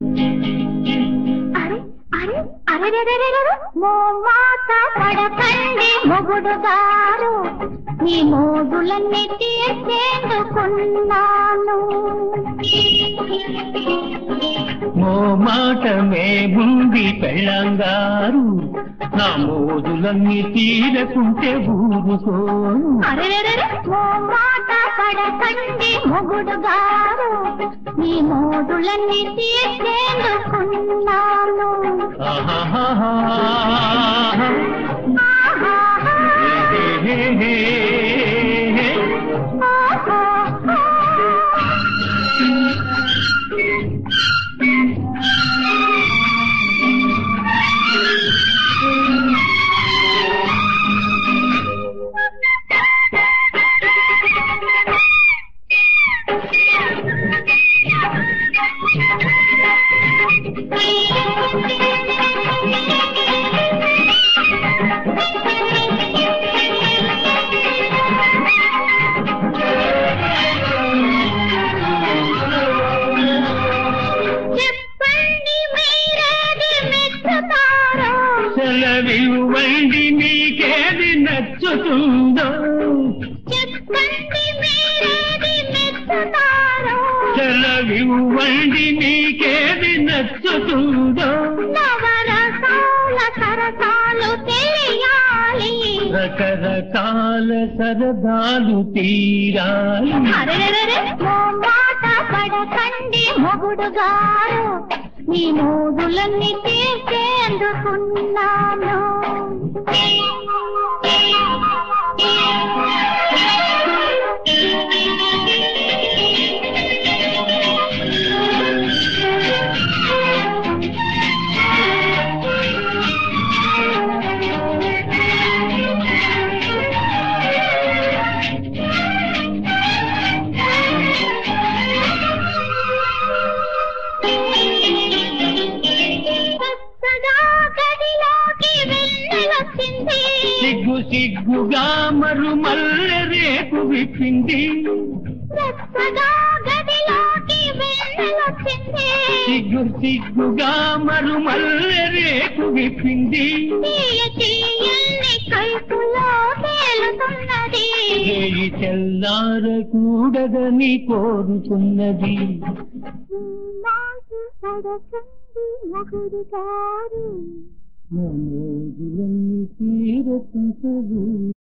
అరే అరే అరే రే రే రే రే. మోమాట పడకండి మొగుడు గారు నీ మోజులన్నీ తీర్చేందుకున్నాను మో మాటమే ఉంది పెళ్ళంగారు నా మోజులన్నీ తీరకుంటే ఊరుకోను అరే రే రే రే. మోమాట పడకండి మొగుడు గారు నీ మోజులన్నీ తీర్చేందుకున్నాను ఆహాహాహా. ఆహాహా. హే హే హే హే. ఆహాహా. చెప్పండి మీరేది మెచ్చుతారో సెలవివ్వండి మీకేది నచ్చుతుందో చెప్పండి మీరేది మెచ్చుతారో సెలవివ్వండి మీకేది నచ్చుతుందో నవరసాల సరసాలు తెలియాలి రకరకాల సరదాలు తీరాలి అరెరెరెరె, ఓ మాట పడకండి మొగుడు గారు నీ మోగులన్నీ తీర్చేందుకున్నాను కొత్తగా గదిలోకి వెళ్ళొచ్చింది సిగ్గు సిగ్గుగా మరుమల్లె రేపు విప్పింది కొత్తగా గదిలోకి వెళ్ళొచ్చింది సిగ్గు సిగ్గుగా మరుమల్లె రేపు విప్పింది తీయ తీయల్ని కైపులో తేలుతున్నది చేయి తెల్లారకూడదని కోరుతున్నది నాకు పడకండి మొగుడు గారు నా మోజులన్నీ తీరకుంటూ